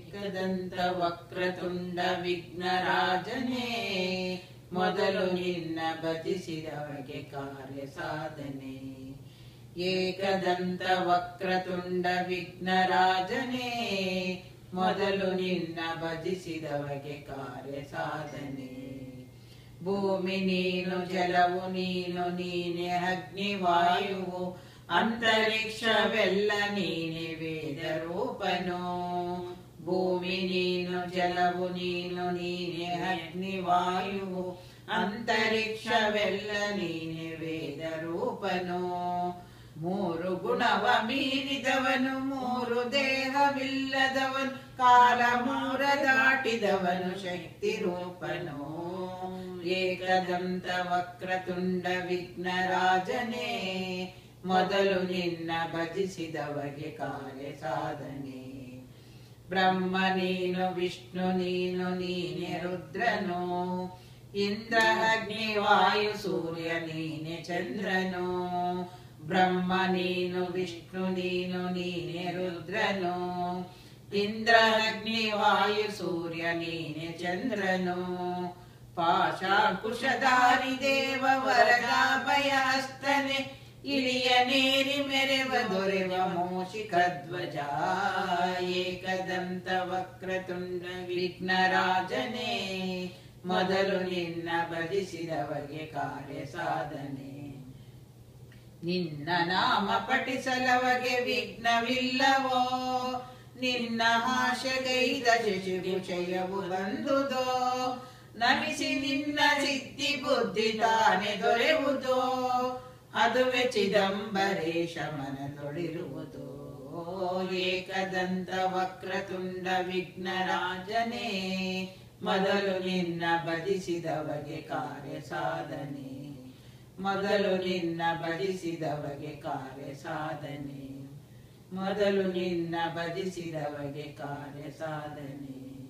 ಏಕದಂತ ವಕ್ರತುಂಡ ವಿಘ್ನರಾಜನೇ ಮೊದಲು ನಿನ್ನ ಭಜಿಸಿದವಗೆ ಕಾರ್ಯ ಸಾಧನೆ ಏಕದಂತ ವಕ್ರತುಂಡ ವಿಘ್ನರಾಜನೇ ಮೊದಲು ನಿನ್ನ ಭಜಿಸಿದವಗೆ ಕಾರ್ಯ ಸಾಧನೆ ಭೂಮಿ ನೀನು ಜಲವು ನೀನು ನೀನೆ ಅಗ್ನಿ ವಾಯುವು ಅಂತರಿಕ್ಷವೆಲ್ಲ ನೀನೆ ವೇದ ರೂಪನು ಭೂಮಿ ನೀನು ಜಲವು ನೀನು ನೀನೆ ಅಗ್ನಿ ವಾಯುವು ಅಂತರಿಕ್ಷವೆಲ್ಲ ನೀನೆ ವೇದ ರೂಪನು ಮೂರು ಗುಣವ ಮೀರಿದವನು ಮೂರು ದೇಹವಿಲ್ಲದವನು ಕಾಲ ಮೂರ ದಾಟಿದವನು ಶಕ್ತಿ ರೂಪನು ಏಕದಂತ ವಕ್ರತುಂಡ ವಿಘ್ನರಾಜನೇ ಮೊದಲು ನಿನ್ನ ಭಜಿಸಿದವಗೆ ಕಾರ್ಯ ಸಾಧನೆ ಬ್ರಹ್ಮ ನೀನು ವಿಷ್ಣು ನೀನು ನೀನೆ ರುದ್ರನು ಇಂದ್ರ ಅಗ್ನಿ ವಾಯು ಸೂರ್ಯ ನೀನೆ ಚಂದ್ರನು ಬ್ರಹ್ಮ ನೀನು ವಿಷ್ಣು ನೀನು ನೀನೆ ರುದ್ರನು ಇಂದ್ರ ಅಗ್ನಿ ವಾಯು ಸೂರ್ಯ ನೀನೆ ಚಂದ್ರನು ಪಾಶಾಂಕುಶಧಾರಿ ದೇವ ವರದಾಭಯ ಹಸ್ತನೆ ಇಳಿಯ ನೇರಿ ಮೆರೆವ ದೊರೆವ ಮೂಷಿಕ ಧ್ವಜ ಏಕದಂತ ವಕ್ರತುಂಡ ವಿಘ್ನರಾಜನೇ ಮೊದಲು ನಿನ್ನ ಭಜಿಸಿದವಗೆ ಕಾರ್ಯ ಸಾಧನೆ ನಿನ್ನ ನಾಮ ಪಠಿಸಲವಗೆ ವಿಘ್ನವಿಲ್ಲವೋ ನಿನ್ನ ಹಾಶಗೈದ ಶಶಿಭುಷಯವು ಬಂದುದೋ ನಮಿಸಿ ನಿನ್ನ ಸಿದ್ಧಿ ಬುದ್ಧಿ ತಾನೆ ದೊರೆಯುವುದೋ ಅದುವೆ ಚಿದಂಬರೇಶ ಮನದೊಳಿರುವುದು ಏಕದಂತ ವಕ್ರತುಂಡ ವಿಘ್ನರಾಜನೇ ಮೊದಲು ನಿನ್ನ ಭಜಿಸಿದವಗೆ ಕಾರ್ಯ ಸಾಧನೆ ಮೊದಲು ನಿನ್ನ ಭಜಿಸಿದವಗೆ ಕಾರ್ಯ ಸಾಧನೆ ಮೊದಲು ನಿನ್ನ ಭಜಿಸಿದವಗೆ ಕಾರ್ಯ ಸಾಧನೆ